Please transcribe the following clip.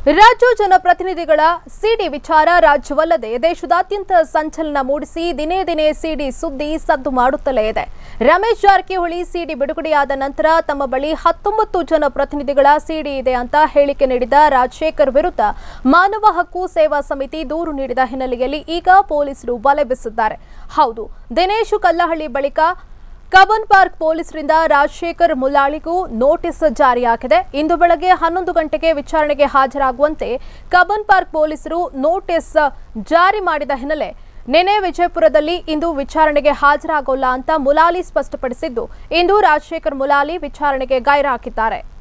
ರಾಜ್ಯ ಜನಪ್ರತಿನಿಧಿಗಳ ಸಿಡಿ ವಿಚಾರ ರಾಜ್ಯವಲ್ಲದೆ ದೇಶದಾದ್ಯಂತ ಸಂಚಲನ ಮೂಡಿಸಿ ದಿನೇ ದಿನೇ ಸಿಡಿ ಸುದ್ದಿ ಸದ್ದು ಮಾಡುತ್ತಲೇ ಇದೆ ರಮೇಶ್ ಜಾರಕಿಹೊಳಿ ಸಿಡಿ ಬಿಡುಗಡೆಯಾದ ನಂತರ ತಮ್ಮ ಬಳಿ ಹತ್ತೊಂಬತ್ತು ಜನಪ್ರತಿನಿಧಿಗಳ ಸಿಡಿ ಇದೆ ಅಂತ ಹೇಳಿಕೆ ನೀಡಿದ ರಾಜಶೇಖರ್ ವಿರುದ್ಧ ಮಾನವ ಹಕ್ಕು ಸೇವಾ ಸಮಿತಿ ದೂರು ನೀಡಿದ ಹಿನ್ನೆಲೆಯಲ್ಲಿ ಈಗ ಪೊಲೀಸರು ಬಲೆ ಬೀಸಿದ್ದಾರೆ ಹೌದು ದಿನೇಶ್ ಕಲ್ಲಹಳ್ಳಿ ಬಳಿಕ ಕಬನ್ ಪಾರ್ಕ್ ಪೊಲೀಸರಿಂದ ರಾಜಶೇಖರ್ ಮುಲಾಳಿಗೂ ನೋಟಿಸ್ ಜಾರಿಯಾಗಿದೆ ಇಂದು ಬೆಳಗ್ಗೆ ಹನ್ನೊಂದು ಗಂಟೆಗೆ ವಿಚಾರಣೆಗೆ ಹಾಜರಾಗುವಂತೆ ಕಬನ್ ಪಾರ್ಕ್ ಪೊಲೀಸರು ನೋಟಿಸ್ ಜಾರಿ ಮಾಡಿದ ಹಿನ್ನೆಲೆ ನಿನ್ನೆ ವಿಜಯಪುರದಲ್ಲಿ ಇಂದು ವಿಚಾರಣೆಗೆ ಹಾಜರಾಗೋಲ್ಲ ಅಂತ ಮುಲಾಲಿ ಸ್ಪಷ್ಟಪಡಿಸಿದ್ದು ಇಂದು ರಾಜಶೇಖರ್ ಮುಲಾಲಿ ವಿಚಾರಣೆಗೆ ಗೈರು ಹಾಕಿದ್ದಾರೆ